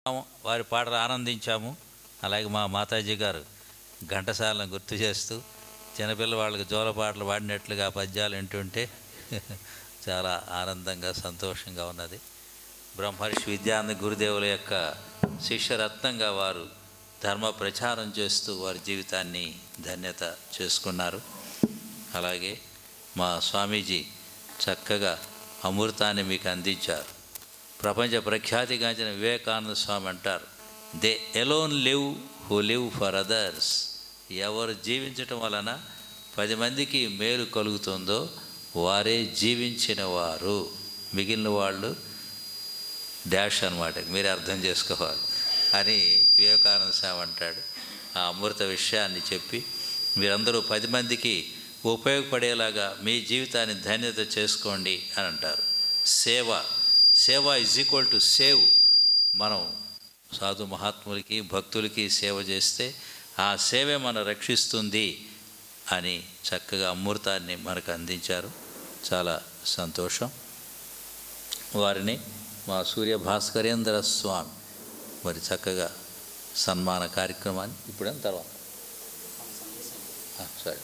వారి పాటలు ఆనందించాము అలాగే మా మాతాజీ గారు ఘంటసాలను గుర్తు చేస్తూ చిన్నపిల్ల వాళ్ళకి జోల పాటలు పాడినట్లుగా పద్యాలు వింటుంటే చాలా ఆనందంగా సంతోషంగా ఉన్నది బ్రహ్మర్షి విద్యానంద గురుదేవుల యొక్క శిష్యరత్నంగా వారు ధర్మ ప్రచారం చేస్తూ వారి జీవితాన్ని ధన్యత చేసుకున్నారు అలాగే మా స్వామీజీ చక్కగా అమృతాన్ని మీకు అందించారు ప్రపంచ ప్రఖ్యాతిగాంచిన వివేకానంద స్వామి అంటారు they alone live who live for others ఎవరు జీవించటం వలన పది మందికి మేలు కలుగుతుందో వారే జీవించిన వారు మిగిలిన వాళ్ళు డాష్ అనమాట మీరే అర్థం చేసుకోవాలి అని వివేకానంద స్వామి అంటాడు ఆ అమృత విషయాన్ని చెప్పి మీరందరూ పది మందికి ఉపయోగపడేలాగా మీ జీవితాన్ని ధన్యత చేసుకోండి అని అంటారు సేవ సేవ ఇజ్ ఈక్వల్ టు సేవ్ మనం సాధు మహాత్ములకి భక్తులకి సేవ చేస్తే ఆ సేవే మనం రక్షిస్తుంది అని చక్కగా అమృతాన్ని మనకు అందించారు చాలా సంతోషం వారిని మా సూర్య భాస్కరేంద్ర స్వామి మరి చక్కగా సన్మాన కార్యక్రమాన్ని ఇప్పుడేం తర్వాత ఆ, సరే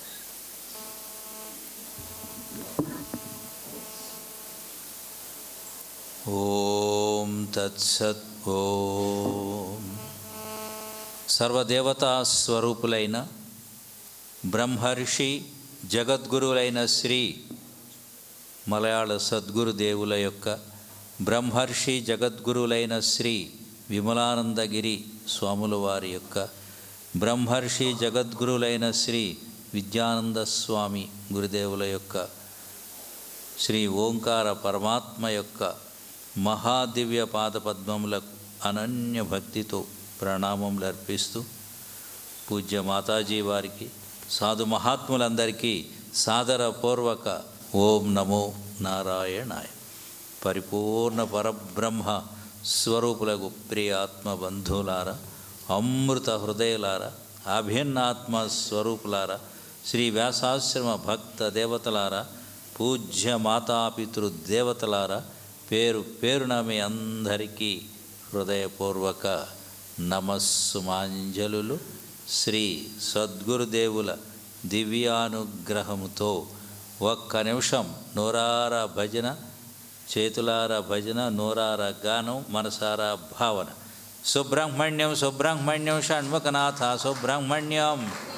ఓం తత్సత్ ఓం సర్వదేవతా స్వరూపులైన బ్రహ్మర్షి జగద్గురువులైన శ్రీ మలయాళ సద్గురుదేవుల యొక్క బ్రహ్మర్షి జగద్గురువులైన శ్రీ విమలానందగిరి స్వాముల వారి యొక్క బ్రహ్మర్షి జగద్గురువులైన శ్రీ విద్యానంద స్వామి గురుదేవుల యొక్క శ్రీ ఓంకార పరమాత్మ యొక్క మహాదివ్య పాదపద్మములకు అనన్య భక్తితో ప్రణామములు అర్పిస్తూ పూజ్య మాతాజీ వారికి సాధు మహాత్ములందరికీ సాదరపూర్వక ఓం నమో నారాయణాయ పరిపూర్ణ పరబ్రహ్మ స్వరూపులకు ప్రియ ఆత్మ బంధువులారా అమృత హృదయులారా అభిన్నాత్మ స్వరూపులారా శ్రీ వ్యాసాశ్రమ భక్త దేవతలారా పూజ్య మాతాపితృ దేవతలారా పేరు పేరున మీ అందరికీ హృదయపూర్వక నమస్సుమాంజలులు శ్రీ సద్గురుదేవుల దివ్యానుగ్రహముతో ఒక్క నిమిషం నూరార భజన చేతులార భజన నూరార గానం మనసారా భావన సుబ్రహ్మణ్యం సుబ్రహ్మణ్యం షణ్ముఖనాథ సుబ్రహ్మణ్యం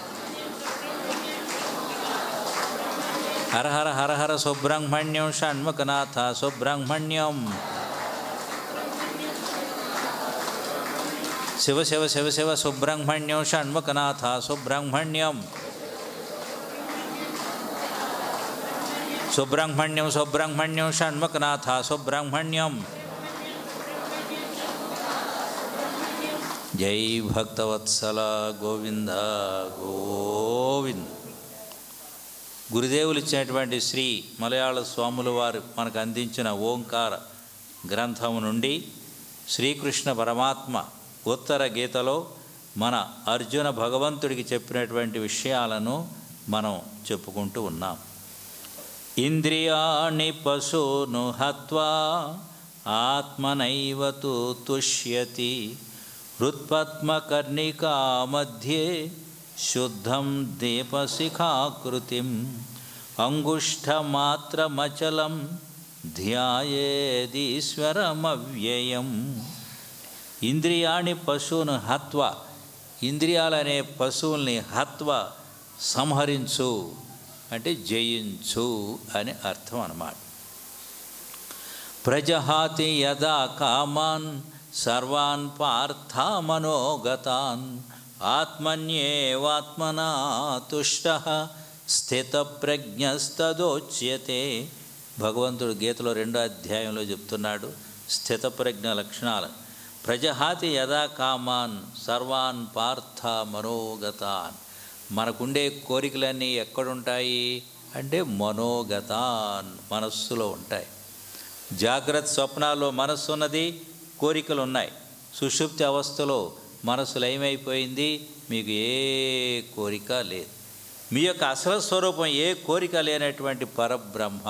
హర హర హర హర సుబ్రహ్మణ్యం షణ్ముఖనాథ సుబ్రహ్మణ్యం శివ శివ శివ శివ సుబ్రహ్మణ్యం షణ్ముఖనాథ సుబ్రహ్మణ్యం సుబ్రహ్మణ్యం సుబ్రహ్మణ్యం షణ్ముఖనాథ సుబ్రహ్మణ్యం జై భక్తవత్సల గోవింద గోవింద్ గురుదేవులు ఇచ్చినటువంటి శ్రీ మలయాళ స్వాముల వారు మనకు అందించిన ఓంకార గ్రంథము నుండి శ్రీకృష్ణ పరమాత్మ ఉత్తర గీతలో మన అర్జున భగవంతుడికి చెప్పినటువంటి విషయాలను మనం చెప్పుకుంటూ ఉన్నాం ఇంద్రియాణి పశూను హత్వా ఆత్మనైవ తు తుష్యతి హృత్పద్మకర్ణికా మధ్యే శుద్ధం దీపశిఖాకృతిం అంగుష్ఠమాత్రమచలం ధ్యాయేదీశ్వరమవ్యయం ఇంద్రియాణి పశువును హత్వ ఇంద్రియాలనే పశువుల్ని హత్వ సంహరించు అంటే జయించు అని అర్థం అన్నమాట ప్రజహాతి యదా కామాన్ సర్వాన్ పార్థమనోగతాన్ ఆత్మన్యేవాత్మనా తుష్ట స్థితప్రజ్ఞస్తదోచ్యతే భగవంతుడు గీతలో రెండో అధ్యాయంలో చెప్తున్నాడు స్థితప్రజ్ఞ లక్షణాలు ప్రజహాతి యదా కామాన్ సర్వాన్ పార్థ మనోగతాన్ మనకుండే కోరికలన్నీ ఎక్కడుంటాయి అంటే మనోగతాన్ మనస్సులో ఉంటాయి జాగ్రత్త స్వప్నాల్లో మనస్సు ఉన్నది కోరికలు ఉన్నాయి సుషుప్తి అవస్థలో మనసు లయమైపోయింది మీకు ఏ కోరిక లేదు మీ యొక్క అసలు స్వరూపం ఏ కోరిక లేనటువంటి పరబ్రహ్మ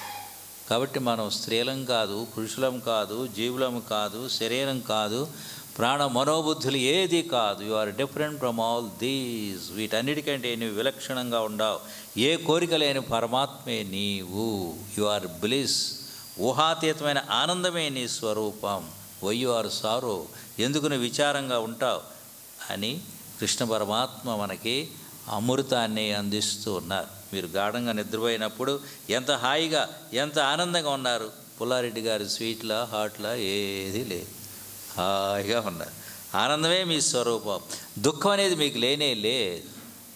కాబట్టి మనం స్త్రీలం కాదు పురుషులం కాదు జీవులం కాదు శరీరం కాదు ప్రాణ మనోబుద్ధులు ఏది కాదు you are different from all these వీటన్నిటికంటే నువ్వు విలక్షణంగా ఉండవు ఏ కోరిక లేని పరమాత్మే నీవు యు ఆర్ బ్లిస్ ఊహాతీతమైన ఆనందమే నీ స్వరూపం వై యు ఆర్ సారో ఎందుకు నువ్వు విచారంగా ఉంటావు అని కృష్ణ పరమాత్మ మనకి అమృతాన్ని అందిస్తూ ఉన్నారు మీరు గాఢంగా నిద్రపోయినప్పుడు ఎంత హాయిగా ఎంత ఆనందంగా ఉన్నారు పుల్లారెడ్డి గారి స్వీట్లా హాట్లా ఏది లేదు హాయిగా ఉన్నారు ఆనందమే మీ స్వరూపం దుఃఖం అనేది మీకు లేనే లేదు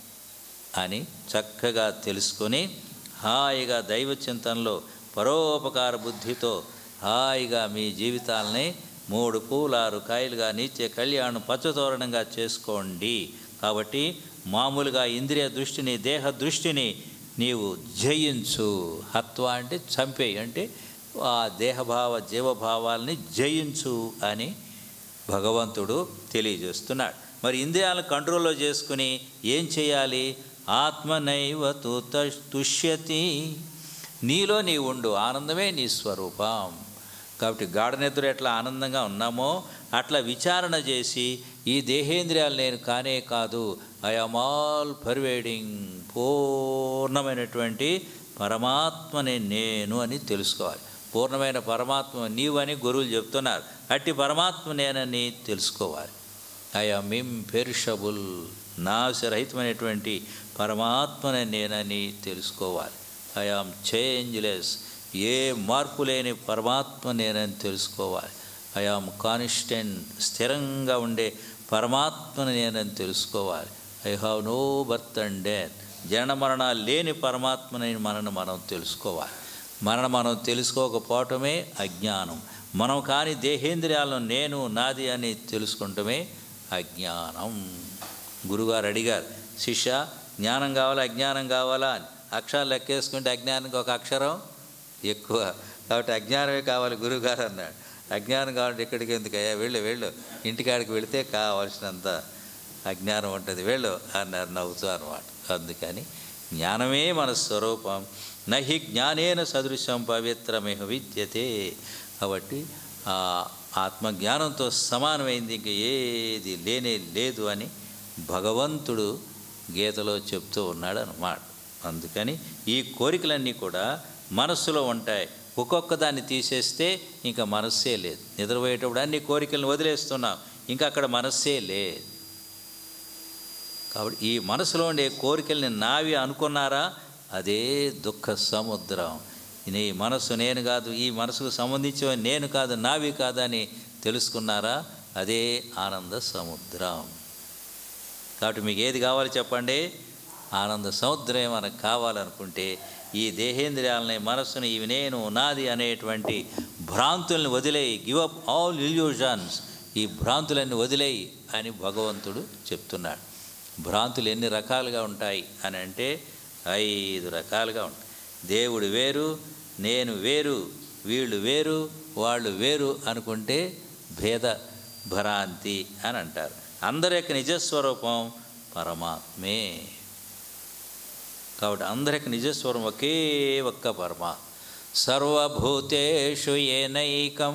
అని చక్కగా తెలుసుకొని హాయిగా దైవ చింతనలో పరోపకార బుద్ధితో హాయిగా మీ జీవితాలని మూడు పూలారు కాయలుగా నిత్య కళ్యాణం పచ్చతోరణంగా చేసుకోండి కాబట్టి మామూలుగా ఇంద్రియ దృష్టిని దేహ దృష్టిని నీవు జయించు హత్వ అంటే చంపేయి అంటే ఆ దేహభావ జీవభావాల్ని జయించు అని భగవంతుడు తెలియజేస్తున్నాడు మరి ఇంద్రియాలను కంట్రోల్లో చేసుకుని ఏం చేయాలి ఆత్మనైవ తుత తుష్యతి నీలో నీ ఉండు ఆనందమే నీ స్వరూపం కాబట్టి గాఢ నిద్ర ఎట్లా ఆనందంగా ఉన్నామో అట్లా విచారణ చేసి ఈ దేహేంద్రియాలు నేను కానే కాదు ఐఎమ్ ఆల్ పర్వేడింగ్ పూర్ణమైనటువంటి పరమాత్మని నేను అని తెలుసుకోవాలి పూర్ణమైన పరమాత్మ నీవని గురువులు చెప్తున్నారు అట్టి పరమాత్మ నేనని తెలుసుకోవాలి ఐఎమ్ ఇంపెరిషబుల్ నాశరహితమైనటువంటి పరమాత్మని నేనని తెలుసుకోవాలి ఐఆమ్ చేంజ్లెస్ ఏ మార్పు లేని పరమాత్మ నేనని తెలుసుకోవాలి ఐఆమ్ కాన్స్టెంట్ స్థిరంగా ఉండే పరమాత్మని నేనని తెలుసుకోవాలి I have no birth and death జన మరణాలు లేని పరమాత్మని మనను మనం తెలుసుకోవాలి మనను మనం తెలుసుకోకపోవటమే అజ్ఞానం మనం కాని దేహేంద్రియాలను నేను నాది అని తెలుసుకుంటమే అజ్ఞానం గురుగారు అడిగారు శిష్య జ్ఞానం కావాలా అజ్ఞానం కావాలా అని అక్షరాలు లెక్కేసుకుంటే అజ్ఞానానికి ఒక అక్షరం ఎక్కువ కాబట్టి అజ్ఞానమే కావాలి గురుగారు అన్నాడు అజ్ఞానం కావాలంటే ఇక్కడికి ఎందుకయ్యా వెళ్ళు వెళ్ళు ఇంటికాడికి వెళితే కావాల్సినంత అజ్ఞానం ఉంటుంది వెళ్ళు అన్నారు నవ్వుతూ అనమాట అందుకని జ్ఞానమే మన స్వరూపం నహి జ్ఞానేన సదృశం పవిత్రమేహ విద్యతే కాబట్టి ఆ ఆత్మజ్ఞానంతో సమానమైంది ఇంక ఏది లేనే లేదు అని భగవంతుడు గీతలో చెప్తూ ఉన్నాడు అన్నమాట అందుకని ఈ కోరికలన్నీ కూడా మనస్సులో ఉంటాయి ఒక్కొక్క దాన్ని తీసేస్తే ఇంకా మనస్సే లేదు నిద్రపోయేటప్పుడు అన్ని కోరికలను వదిలేస్తున్నాం ఇంకా అక్కడ మనస్సే లేదు కాబట్టి ఈ మనసులో ఉండే కోరికల్ని నావి అనుకున్నారా అదే దుఃఖ సముద్రం నీ మనసు నేను కాదు ఈ మనసుకు సంబంధించిన నేను కాదు నావి కాదని తెలుసుకున్నారా అదే ఆనంద సముద్రం కాబట్టి మీకు ఏది కావాలి చెప్పండి ఆనంద సముద్రమే మనకు కావాలనుకుంటే ఈ దేహేంద్రియాలని మనస్సుని ఇవి నేను నాది అనేటువంటి భ్రాంతుల్ని వదిలేయి గివ్ అప్ ఆల్ ఇల్యూజన్స్ ఈ భ్రాంతులన్నీ వదిలేయి అని భగవంతుడు చెప్తున్నాడు భ్రాంతులు ఎన్ని రకాలుగా ఉంటాయి అని అంటే ఐదు రకాలుగా ఉంటాయి దేవుడు వేరు నేను వేరు వీళ్ళు వేరు వాళ్ళు వేరు అనుకుంటే భేద భ్రాంతి అని అంటారు అందరి యొక్క నిజస్వరూపం పరమాత్మే కాబట్టి అందరి యొక్క నిజస్వరం ఒకే ఒక్క పరమాత్మ సర్వభూతేషు ఏనైకం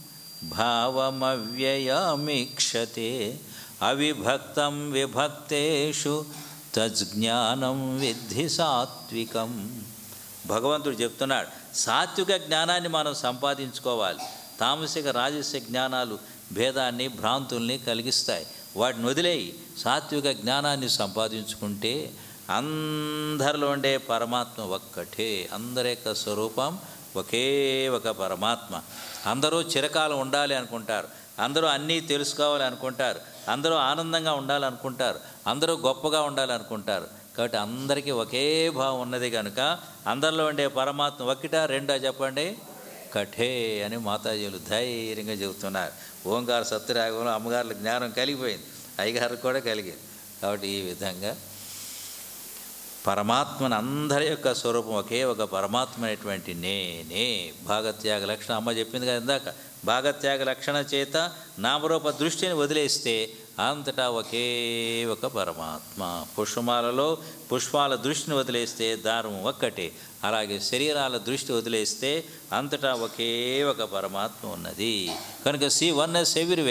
భావమవ్యయమీక్షతే అవిభక్తం విభక్తేషు తజ్జ్ఞానం విద్ధి సాత్వికం భగవంతుడు చెప్తున్నాడు సాత్విక జ్ఞానాన్ని మనం సంపాదించుకోవాలి తామసిక రాజస్య జ్ఞానాలు భేదాన్ని భ్రాంతుల్ని కలిగిస్తాయి వాటిని వదిలేయి సాత్విక జ్ఞానాన్ని సంపాదించుకుంటే అందరిలో ఉండే పరమాత్మ ఒక్కటే అందరి యొక్క స్వరూపం ఒకే ఒక పరమాత్మ అందరూ చిరకాలం ఉండాలి అనుకుంటారు అందరూ అన్నీ తెలుసుకోవాలి అనుకుంటారు అందరూ ఆనందంగా ఉండాలనుకుంటారు అందరూ గొప్పగా ఉండాలనుకుంటారు కాబట్టి అందరికీ ఒకే భావం ఉన్నది కనుక అందరిలో ఉండే పరమాత్మ ఒకటా రెండా చెప్పండి కఠే అని మాతాజీలు ధైర్యంగా చెబుతున్నారు ఓంకార సత్యరాగంలో అమ్మగారుల జ్ఞానం కలిగిపోయింది అయ్యగారికి కూడా కలిగింది కాబట్టి ఈ విధంగా పరమాత్మను అందరి యొక్క స్వరూపం ఒకే ఒక పరమాత్మ అనేటువంటి నేనే భాగత్యాగ లక్షణ అమ్మ చెప్పింది కదా ఇందాక భాగత్యాగ లక్షణ చేత నామరూప దృష్టిని వదిలేస్తే అంతటా ఒకే ఒక పరమాత్మ పుష్పమాలలో పుష్పాల దృష్టిని వదిలేస్తే దారం ఒక్కటే అలాగే శరీరాల దృష్టి వదిలేస్తే అంతటా ఒకే ఒక పరమాత్మ ఉన్నది కనుక సి వన్నెస్ ఎవ్రీవేర్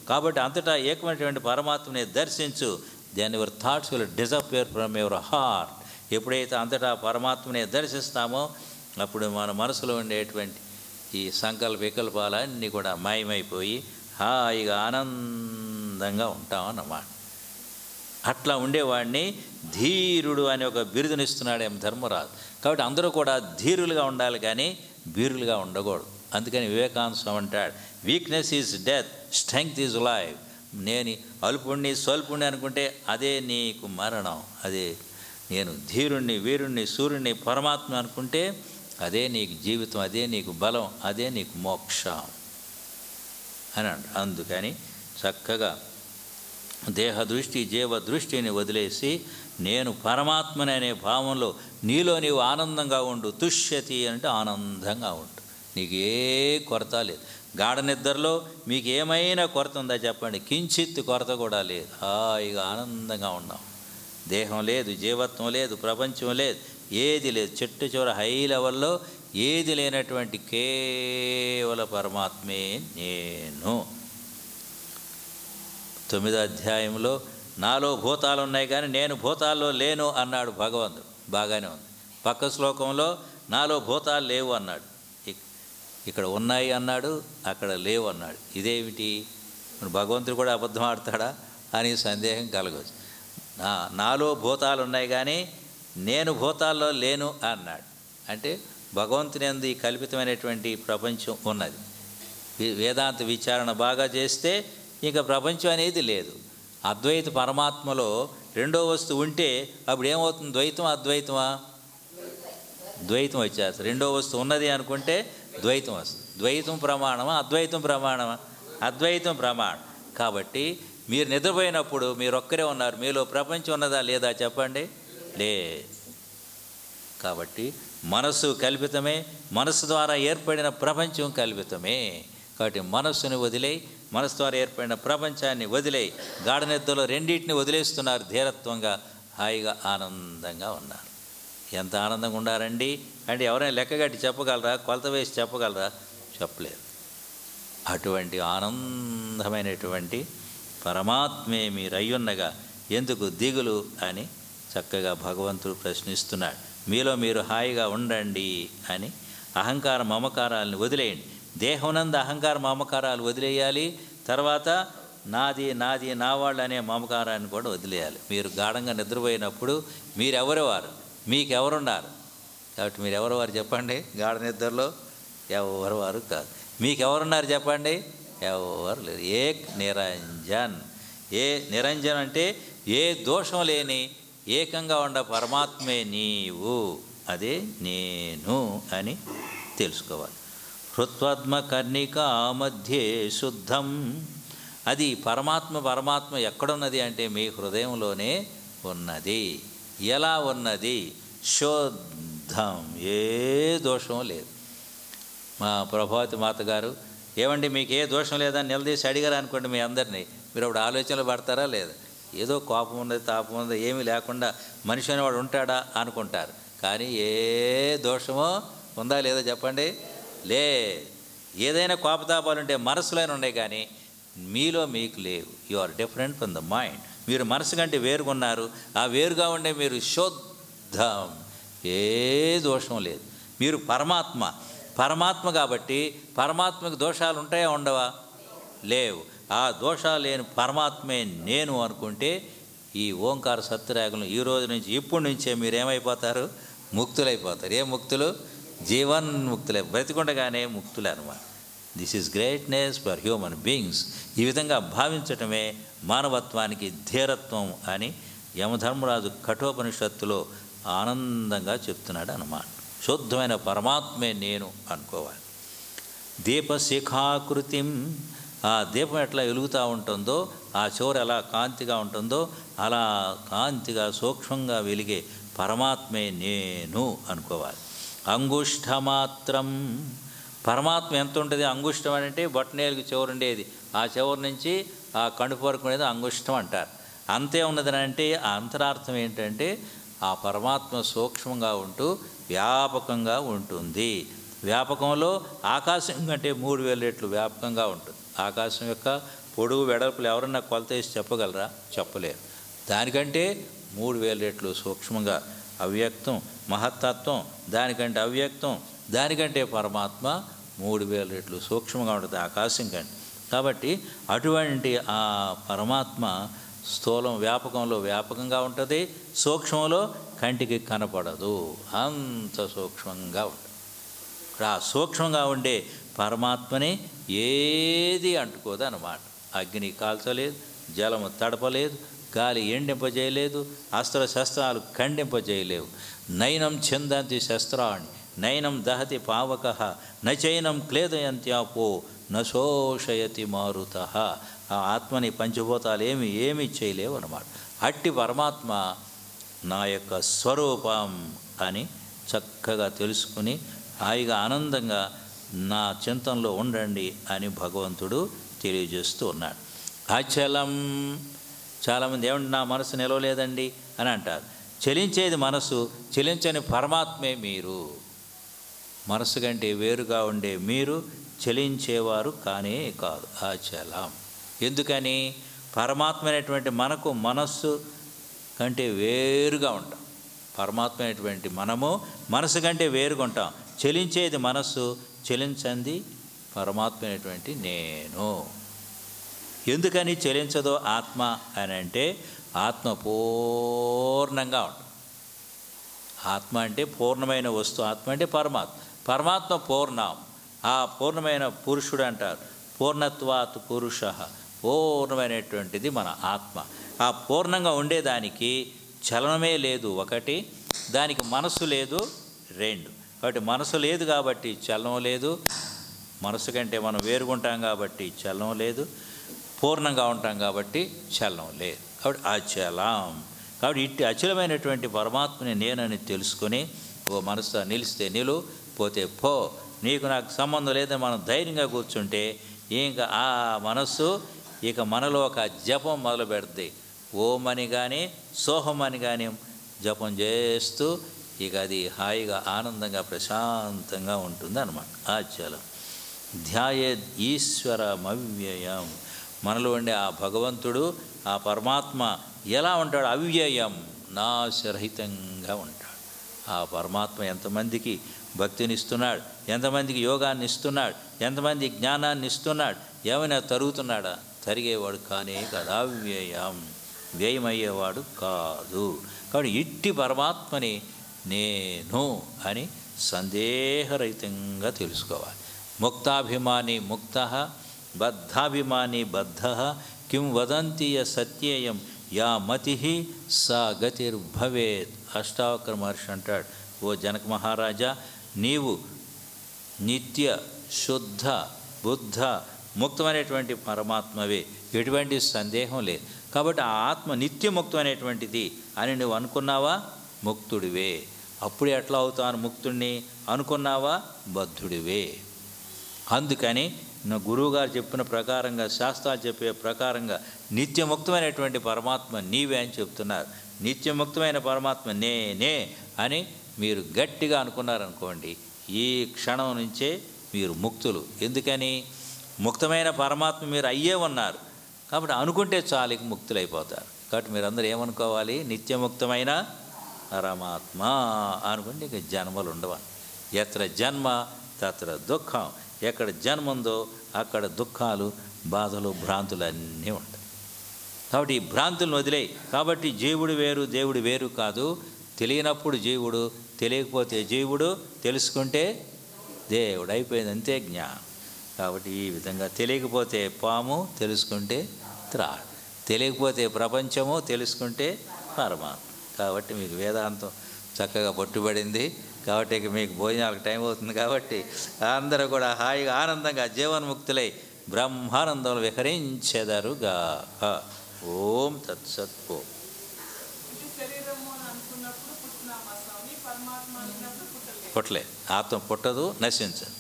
కాబట్టి అంతటా ఏకమైనటువంటి పరమాత్మని దర్శించు then your thoughts will disappear from your heart ఎప్పుడైతే అంతటా పరమాత్మని దర్శిస్తామో అప్పుడు మన మనసులో ఉండేటువంటి ఈ సంకల్ప వికల్పాలన్నీ కూడా మాయమైపోయి హాయిగా ఆనందంగా ఉంటామన్నమాట అట్లా ఉండేవాడిని ధీరుడు అనే ఒక బిరుదునిస్తున్నాడు ఏం ధర్మరాజు కాబట్టి అందరూ కూడా ధీరులుగా ఉండాలి కానీ బీరులుగా ఉండకూడదు అందుకని వివేకానంద స్వామి అంటాడు weakness is death strength is life నేను అల్పుణ్ణి స్వల్పుణ్ణి అనుకుంటే అదే నీకు మరణం అదే నేను ధీరుణ్ణి వీరుణ్ణి సూర్యుణ్ణి పరమాత్మ అనుకుంటే అదే నీకు జీవితం అదే నీకు బలం అదే నీకు మోక్షం అని అంట అందుకని చక్కగా దేహ దృష్టి జీవ దృష్టిని వదిలేసి నేను పరమాత్మని అనే భావంలో నీలో నీవు ఆనందంగా ఉండు తుష్యతి అంటే ఆనందంగా ఉండు నీకు ఏ కొరత లేదు గాఢ నిద్రలో మీకు ఏమైనా కొరత ఉందా చెప్పండి కించిత్ కొరత కూడా లేదు హాయిగా ఆనందంగా ఉన్నాం దేహం లేదు జీవత్వం లేదు ప్రపంచం లేదు ఏది లేదు చెట్టు చివర హై లెవెల్లో ఏది లేనటువంటి కేవల పరమాత్మే నేను తొమ్మిదో అధ్యాయంలో నాలో భూతాలు ఉన్నాయి కానీ నేను భూతాల్లో లేను అన్నాడు భగవంతుడు బాగానే ఉంది పక్క శ్లోకంలో నాలో భూతాలు లేవు అన్నాడు ఇక్- ఇక్కడ ఉన్నాయి అన్నాడు అక్కడ లేవు అన్నాడు ఇదేమిటి మరి భగవంతుడు కూడా అబద్ధం ఆడతాడా అని సందేహం కలగవచ్చు నా నాలో భూతాలు ఉన్నాయి కానీ నేను భూతాల్లో లేను అన్నాడు అంటే భగవంతుని అందు ఈ కల్పితమైనటువంటి ప్రపంచం ఉన్నది వే- వేదాంత విచారణ బాగా చేస్తే ఇంకా ప్రపంచం అనేది లేదు అద్వైత పరమాత్మలో రెండో వస్తువు ఉంటే అప్పుడు ఏమవుతుంది ద్వైతం అద్వైతమా ద్వైతం వచ్చేస్తుంది రెండో వస్తువు ఉన్నది అనుకుంటే ద్వైతం వస్తుంది ద్వైతం ప్రమాణమా అద్వైతం ప్రమాణమా అద్వైతం ప్రమాణం కాబట్టి మీరు నిద్రపోయినప్పుడు మీరు ఒక్కరే ఉన్నారు మీలో ప్రపంచం ఉన్నదా లేదా చెప్పండి లే కాబట్టి మనస్సు కల్పితమే మనస్సు ద్వారా ఏర్పడిన ప్రపంచం కల్పితమే కాబట్టి మనస్సుని వదిలేయి మనస్సు ద్వారా ఏర్పడిన ప్రపంచాన్ని వదిలేయి గాఢ నిద్రలో రెండింటిని వదిలేస్తున్నారు ధీరత్వంగా హాయిగా ఆనందంగా ఉన్నారు ఎంత ఆనందంగా ఉండారండి అంటే ఎవరైనా లెక్కగట్టి చెప్పగలరా కొలత వేసి చెప్పగలరా చెప్పలేరు అటువంటి ఆనందమైనటువంటి పరమాత్మే మీరు అయ్యున్నగా ఎందుకు దిగులు అని చక్కగా భగవంతుడు ప్రశ్నిస్తున్నాడు మీలో మీరు హాయిగా ఉండండి అని అహంకార మమకారాలను వదిలేయండి దేహమునందు అహంకార మమకారాలు వదిలేయాలి తర్వాత నాది నాది నా వాళ్ళు అనే మమకారాన్ని కూడా వదిలేయాలి మీరు గాఢంగా నిద్రపోయినప్పుడు మీరెవరు వారు మీకెవరున్నారు కాబట్టి మీరు ఎవరు వారు చెప్పండి గాఢ నిద్రలో ఎవరు వారు కాదు మీకెవరున్నారు చెప్పండి ఎవరు లేరు ఏ నిరంజన్ ఏ నిరంజన్ అంటే ఏ దోషం లేని ఏకంగా ఉండ పరమాత్మే నీవు అదే నేను అని తెలుసుకోవాలి హృత్వాత్మ కర్ణిక మధ్యే శుద్ధం అది పరమాత్మ పరమాత్మ ఎక్కడున్నది అంటే మీ హృదయంలోనే ఉన్నది ఎలా ఉన్నది శుద్ధం ఏ దోషం లేదు మా ప్రభావతి మాత గారు ఏమండి మీకు ఏ దోషం లేదని నిలదీసి అడిగారు అనుకోండి మీ అందరినీ మీరు అప్పుడు ఆలోచనలు పడతారా లేదా ఏదో కోపం ఉన్నది తాపం ఉన్నది ఏమీ లేకుండా మనిషి అనేవాడు ఉంటాడా అనుకుంటారు కానీ ఏ దోషమో ఉందా లేదా చెప్పండి లే ఏదైనా కోపతాపాలు ఉంటే మనసులోనే ఉన్నాయి కానీ మీలో మీకు లేవు you are different from the mind మీరు మనసు కంటే వేరుగున్నారు ఆ వేరుగా ఉండే మీరు శుద్ధం ఏ దోషం లేదు మీరు పరమాత్మ పరమాత్మ కాబట్టి పరమాత్మకు దోషాలు ఉంటాయా ఉండవా లేవు ఆ దోషాలు లేని పరమాత్మే నేను అనుకుంటే ఈ ఓంకార సత్యరేఖలు ఈ రోజు నుంచి ఇప్పటి నుంచే మీరు ఏమైపోతారు ముక్తులైపోతారు ఏ ముక్తులు జీవన్ ముక్తులే బ్రతికుండగానే ముక్తులే అనమాట this is greatness for human beings ఈ విధంగా భావించటమే మానవత్వానికి ధీరత్వం అని యమధర్మరాజు కఠోపనిషత్తులో ఆనందంగా చెప్తున్నాడు అన్నమాట శుద్ధమైన పరమాత్మే నేను అనుకోవాలి దీపశిఖాకృతిం ఆ దీపం ఎట్లా వెలుగుతూ ఉంటుందో ఆ చివర ఎలా కాంతిగా ఉంటుందో అలా కాంతిగా సూక్ష్మంగా వెలిగే పరమాత్మే నేను అనుకోవాలి అంగుష్ఠమాత్రం పరమాత్మ ఎంత ఉంటుంది అంగుష్టం అంటే బొట్టనేలుగు చివరి ఉండేది ఆ చివరి నుంచి ఆ కడుపు వరకు ఉండేది అంగుష్టం అంటారు అంతే ఉన్నదని అంటే ఆ అంతరార్థం ఏంటంటే ఆ పరమాత్మ సూక్ష్మంగా ఉంటూ వ్యాపకంగా ఉంటుంది వ్యాపకంలో ఆకాశం కంటే మూడు వేల రెట్లు వ్యాపకంగా ఉంటుంది ఆకాశం యొక్క పొడుగు వెడల్పులు ఎవరన్నా కొలత వేసి చెప్పగలరా చెప్పలేరు దానికంటే మూడు వేల రెట్లు సూక్ష్మంగా అవ్యక్తం మహత్తత్వం దానికంటే అవ్యక్తం దానికంటే పరమాత్మ మూడు వేల రెట్లు సూక్ష్మంగా ఉంటుంది ఆకాశం కంటే కాబట్టి అటువంటి ఆ పరమాత్మ స్థూలం వ్యాపకంలో వ్యాపకంగా ఉంటుంది సూక్ష్మంలో కంటికి కనపడదు అంత సూక్ష్మంగా ఉంటుంది ఇక్కడ ఆ సూక్ష్మంగా ఉండే పరమాత్మని ఏది అంటుకోదు అన్నమాట అగ్ని కాల్చలేదు జలము తడపలేదు గాలి ఎండింపజేయలేదు అస్త్ర శస్త్రాలు ఖండింపజేయలేవు నయనం చిందంతి శస్త్రాన్ని నయనం దహతి పావక నచైనం క్లేదయంత్యాపో నశోషయతి మారుత ఆ ఆత్మని పంచభూతాలు ఏమి ఏమి చేయలేవు అన్నమాట అట్టి పరమాత్మ నా యొక్క స్వరూపం అని చక్కగా తెలుసుకుని హాయిగా ఆనందంగా నా చింతనలో ఉండండి అని భగవంతుడు తెలియజేస్తూ ఉన్నాడు అచలం చాలామంది ఏమంటే నా మనసు నిలవలేదండి అని అంటారు చెలించేది మనసు చెలించని పరమాత్మే మీరు మనసు కంటే వేరుగా ఉండే మీరు చెలించేవారు కానే కాదు ఆచలం ఎందుకని పరమాత్మ అనేటువంటి మనకు మనస్సు కంటే వేరుగా ఉంటాం పరమాత్మ అనేటువంటి మనము మనసు కంటే వేరుగా ఉంటాం చెలించేది మనస్సు చెలించంది పరమాత్మ అనేటువంటి నేను ఎందుకని చెలించదో ఆత్మ అని అంటే ఆత్మ పూర్ణంగా ఉంటుంది ఆత్మ అంటే పూర్ణమైన వస్తువు ఆత్మ అంటే పరమాత్మ పరమాత్మ పూర్ణం ఆ పూర్ణమైన పురుషుడు అంటారు పూర్ణత్వాత్ పురుష పూర్ణమైనటువంటిది మన ఆత్మ ఆ పూర్ణంగా ఉండేదానికి చలనమే లేదు ఒకటి దానికి మనసు లేదు రెండు కాబట్టి మనసు లేదు కాబట్టి చలనం లేదు మనసు కంటే మనం వేరుగుంటాం కాబట్టి చలనం లేదు పూర్ణంగా ఉంటాం కాబట్టి చలనం లేదు కాబట్టి అచలం కాబట్టి ఇట్టి అచలమైనటువంటి పరమాత్మని నేనని తెలుసుకొని ఓ మనసుతో నిలిస్తే నిలు పోతే పో నీకు నాకు సంబంధం లేదని మనం ధైర్యంగా కూర్చుంటే ఇంకా ఆ మనస్సు ఇక మనలో ఒక జపం మొదలు పెడుతుంది ఓం అని కానీ సోహం అని కానీ జపం చేస్తూ ఇక అది హాయిగా ఆనందంగా ప్రశాంతంగా ఉంటుంది అనమాట ఆచలం ధ్యాయే ఈశ్వరమవ్యయం మనలో ఉండే ఆ భగవంతుడు ఆ పరమాత్మ ఎలా ఉంటాడు అవ్యయం నాశరహితంగా ఉంటాడు ఆ పరమాత్మ ఎంతమందికి భక్తిని ఇస్తున్నాడు ఎంతమందికి యోగాన్ని ఇస్తున్నాడు ఎంతమంది జ్ఞానాన్ని ఇస్తున్నాడు ఏమైనా తరుగుతున్నాడా తరిగేవాడు కానే కాదు అవ్యయం వ్యయమయ్యేవాడు కాదు కాబట్టి ఇట్టి పరమాత్మని నేను అని సందేహరహితంగా తెలుసుకోవాలి ముక్తాభిమాని ముక్త బద్ధాభిమాని బద్ధ కిం వదంతి య సత్యేయం యా మతి సా గతిర్భవేత్ అష్టావక్ర మహర్షి అంటాడు ఓ జనక మహారాజా నీవు నిత్య శుద్ధ బుద్ధ ముక్తమైనటువంటి పరమాత్మవే ఎటువంటి సందేహం లేదు కాబట్టి ఆ ఆత్మ నిత్యముక్తమైనటువంటిది అని నువ్వు అనుకున్నావా ముక్తుడివే అప్పుడు ఎట్లా అవుతాను ముక్తుడిని అనుకున్నావా బద్ధుడివే అందుకని నా గురువుగారు చెప్పిన ప్రకారంగా శాస్త్రాలు చెప్పే ప్రకారంగా నిత్యముక్తమైనటువంటి పరమాత్మ నీవే అని చెప్తున్నారు నిత్యముక్తమైన పరమాత్మ నేనే అని మీరు గట్టిగా అనుకున్నారనుకోండి ఈ క్షణం నుంచే మీరు ముక్తులు ఎందుకని ముక్తమైన పరమాత్మ మీరు అయ్యే ఉన్నారు కాబట్టి అనుకుంటే చాలు ఇక ముక్తులైపోతారు కాబట్టి మీరందరూ ఏమనుకోవాలి నిత్యముక్తమైన పరమాత్మ అనుకుంటే ఇక జన్మలు ఉండవని ఎత్ర జన్మ తత్ర దుఃఖం ఎక్కడ జన్మ ఉందో అక్కడ దుఃఖాలు బాధలు భ్రాంతులు అన్నీ ఉంటాయి కాబట్టి ఈ భ్రాంతులను వదిలేయి కాబట్టి జీవుడు వేరు దేవుడు వేరు కాదు తెలియనప్పుడు జీవుడు తెలియకపోతే జీవుడు తెలుసుకుంటే దేవుడు అయిపోయింది అంతే జ్ఞానం కాబట్టి ఈ విధంగా తెలియకపోతే పాము తెలుసుకుంటే త్రాడు తెలియకపోతే ప్రపంచము తెలుసుకుంటే పరమాత్మ కాబట్టి మీకు వేదాంతం చక్కగా పట్టుబడింది కాబట్టి ఇక మీకు భోజనాలకు టైం అవుతుంది కాబట్టి అందరూ కూడా హాయిగా ఆనందంగా జీవన్ముక్తులై బ్రహ్మానందంలో విహరించెదరుగా ఓం తత్సత్ ఓం ఇది శరీరము అని అనుకున్నప్పుడు పుట్టినామా స్వామి పరమాత్మ అనుకున్నప్పుడు పుట్టలేదు పుట్టలే ఆత్మ పుట్టదు నశించదు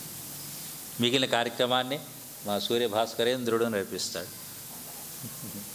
మిగిలిన కార్యక్రమాన్ని మా సూర్య భాస్కరేంద్రుడు నడిపిస్తాడు